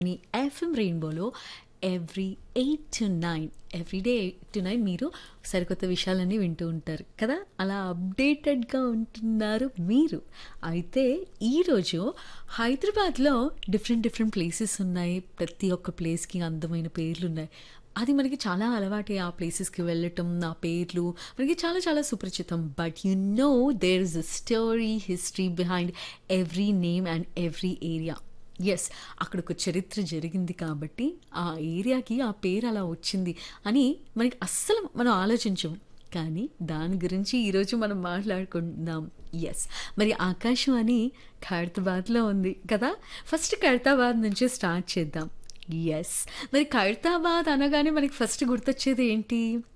మీ FM రెయిన్బోలో every eight to nine every day eight to nine మీరు సరికొత్త విషయాలన్నీ వింటూ ఉంటారు కదా అలా అప్డేటెడ్గా ఉంటున్నారు మీరు అయితే ఈరోజు హైదరాబాద్లో డిఫరెంట్ డిఫరెంట్ ప్లేసెస్ ఉన్నాయి ప్రతి ఒక్క ప్లేస్కి అందమైన పేర్లు ఉన్నాయి అది మనకి చాలా అలవాటే ఆ ప్లేసెస్కి వెళ్ళటం ఆ పేర్లు మనకి చాలా చాలా సుపరిచితం but you know there is a story history behind every name and every area yes అక్కడ ఒక చరిత్ర జరిగింది కాబట్టి ఆ ఏరియాకి ఆ పేరు అలా వచ్చింది అని మనకి అస్సలు మనం ఆలోచించం కానీ దాని గురించి ఈరోజు మనం మాట్లాడుకుందాం ఎస్ మరి ఆకాశవాణి ఖైరతాబాద్లో ఉంది కదా ఫస్ట్ ఖైరతాబాద్ నుంచి స్టార్ట్ చేద్దాం ఎస్ మరి ఖైరతాబాద్ అనగానే మనకి ఫస్ట్ గుర్తొచ్చేది ఏంటి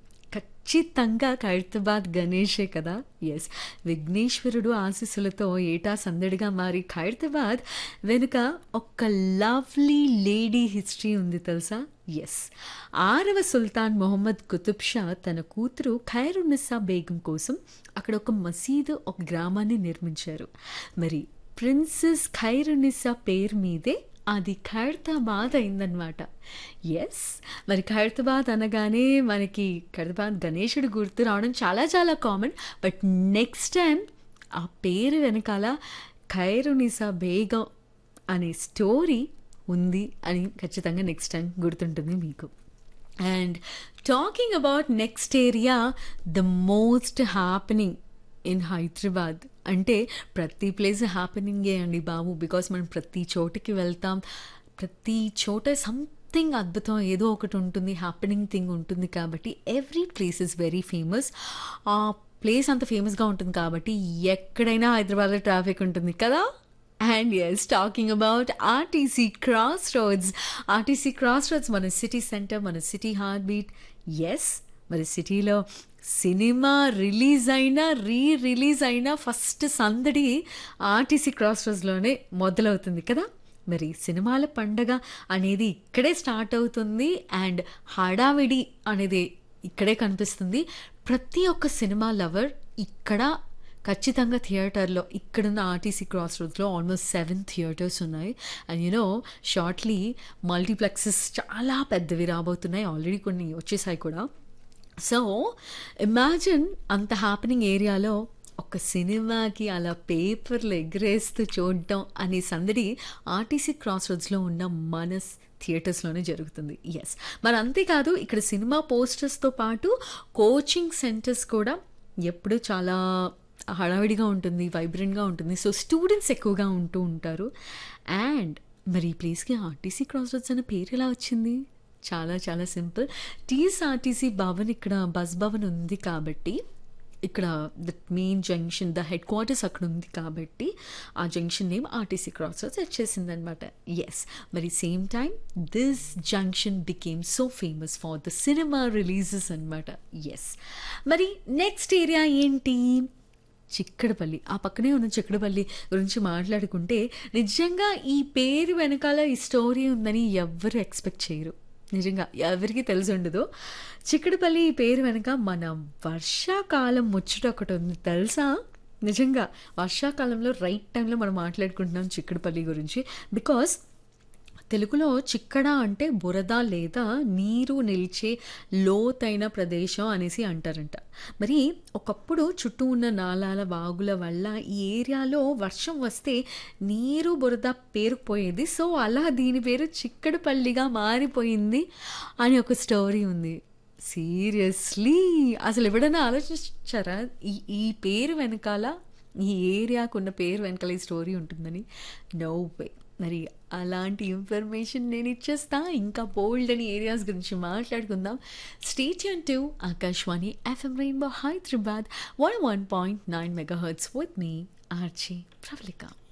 ఖచ్చితంగా ఖైరతాబాద్ గణేషే కదా ఎస్ విఘ్నేశ్వరుడు ఆశీస్సులతో ఏటా సందడిగా మారి ఖైరతాబాద్ వెనుక ఒక లవ్లీ లేడీ హిస్టరీ ఉంది తెలుసా ఎస్ ఆరవ సుల్తాన్ మొహమ్మద్ కుతుబ్ షా తన కూతురు ఖైరున్నసా బేగం కోసం అక్కడ ఒక మసీదు ఒక గ్రామాన్ని నిర్మించారు మరి ప్రిన్సెస్ ఖైరునిసా పేరు మీదే అది ఖైరతాబాద్ అయిందనమాట ఎస్ మరి ఖైరతాబాద్ అనగానే మనకి ఖైరతాబాద్ గణేశుడు గుర్తు రావడం చాలా చాలా కామన్ బట్ నెక్స్ట్ టైం ఆ పేరు వెనకాల ఖైరునిసా బేగం అనే స్టోరీ ఉంది అని ఖచ్చితంగా నెక్స్ట్ టైం గుర్తుంటుంది మీకు and talking about next area the most happening in Hyderabad అంటే ప్రతి ప్లేస్ హ్యాపెనింగే అండి బాబు బికాస్ మనం ప్రతి చోటుకి వెళ్తాం ప్రతి చోట సంథింగ్ అద్భుతం ఏదో ఒకటి ఉంటుంది హ్యాపెనింగ్ థింగ్ ఉంటుంది కాబట్టి every place is very famous ఆ ప్లేస్ అంత ఫేమస్గా ఉంటుంది కాబట్టి ఎక్కడైనా హైదరాబాద్లో ట్రాఫిక్ ఉంటుంది కదా and yes talking about RTC cross roads RTC cross roads మన సిటీ సెంటర్ మన సిటీ హార్ట్ బీట్ ఎస్ మరి సిటీలో సినిమా రిలీజ్ అయినా రీ రిలీజ్ అయినా ఫస్ట్ సందడి ఆర్టీసీ క్రాస్ రోడ్స్లోనే మొదలవుతుంది కదా మరి సినిమాల పండగ అనేది ఇక్కడే స్టార్ట్ అవుతుంది అండ్ హడావిడి అనేది ఇక్కడే కనిపిస్తుంది ప్రతి ఒక్క సినిమా లవర్ ఇక్కడ ఖచ్చితంగా థియేటర్లో ఇక్కడున్న ఆర్టీసీ క్రాస్ రోడ్స్లో ఆల్మోస్ట్ సెవెన్ థియేటర్స్ ఉన్నాయి అండ్ యూనో షార్ట్లీ మల్టీప్లెక్సెస్ చాలా పెద్దవి రాబోతున్నాయి ఆల్రెడీ కొన్ని వచ్చేసాయి కూడా సో ఇమాజిన్ అంత హ్యాపెనింగ్ ఏరియాలో ఒక సినిమాకి అలా పేపర్లు ఎగరేస్తూ చూడటం అనే సందడి ఆర్టీసీ క్రాస్ రోడ్స్లో ఉన్న మనస్ థియేటర్స్లోనే జరుగుతుంది ఎస్ మరి అంతేకాదు ఇక్కడ సినిమా పోస్టర్స్తో పాటు కోచింగ్ సెంటర్స్ కూడా ఎప్పుడు చాలా హడావిడిగా ఉంటుంది వైబ్రెంట్గా ఉంటుంది సో స్టూడెంట్స్ ఎక్కువగా ఉంటూ ఉంటారు అండ్ మరి ఈ ప్లేస్కి ఆర్టీసీ క్రాస్ రోడ్స్ అనే పేరు ఎలా వచ్చింది చాలా చాలా సింపుల్ టీఎస్ఆర్టీసీ భవన్ ఇక్కడ బస్ భవన్ ఉంది కాబట్టి ఇక్కడ the main junction the headquarters అక్కడ ఉంది కాబట్టి ఆ junction name RTC cross roads వచ్చేసింది అనమాట ఎస్ మరి same time this junction became so famous for the cinema releases అనమాట ఎస్ మరి నెక్స్ట్ ఏరియా ఏంటి చిక్కడపల్లి ఆ పక్కనే ఉన్న చిక్కడపల్లి గురించి మాట్లాడుకుంటే నిజంగా ఈ పేరు వెనకాల ఈ స్టోరీ ఉందని ఎవ్వరు ఎక్స్పెక్ట్ చేయరు నిజంగా ఎవరికి తెలిసి ఉండదు చిక్కడపల్లి ఈ పేరు వెనక మన వర్షాకాలం ముచ్చట ఒకటి ఉంది తెలుసా నిజంగా వర్షాకాలంలో రైట్ టైంలో మనం మాట్లాడుకుంటున్నాం చిక్కడపల్లి గురించి బికాస్ తెలుగులో చిక్కడ అంటే బురద లేదా నీరు నిలిచే లోతైన ప్రదేశం అనేసి అంటారంట మరి ఒకప్పుడు చుట్టూ ఉన్న నాలాల వాగుల వల్ల ఈ ఏరియాలో వర్షం వస్తే నీరు బురద పేరుకుపోయేది సో అలా దీని పేరు చిక్కడపల్లిగా మారిపోయింది అని ఒక స్టోరీ ఉంది సీరియస్లీ అసలు ఎవడైనా ఆలోచించారా ఈ ఈ పేరు వెనకాల ఈ ఏరియాకు ఉన్న పేరు వెనకాల ఈ స్టోరీ ఉంటుందని నో వే మరి అలాంటి ఇన్ఫర్మేషన్ నేను ఇచ్చేస్తా ఇంకా బోల్డ్ అని ఏరియాస్ గురించి మాట్లాడుకుందాం stay tune to Akashvani FM Rainbow Hyderabad one one point nine megahertz with మీ ఆర్జే ప్రవళిక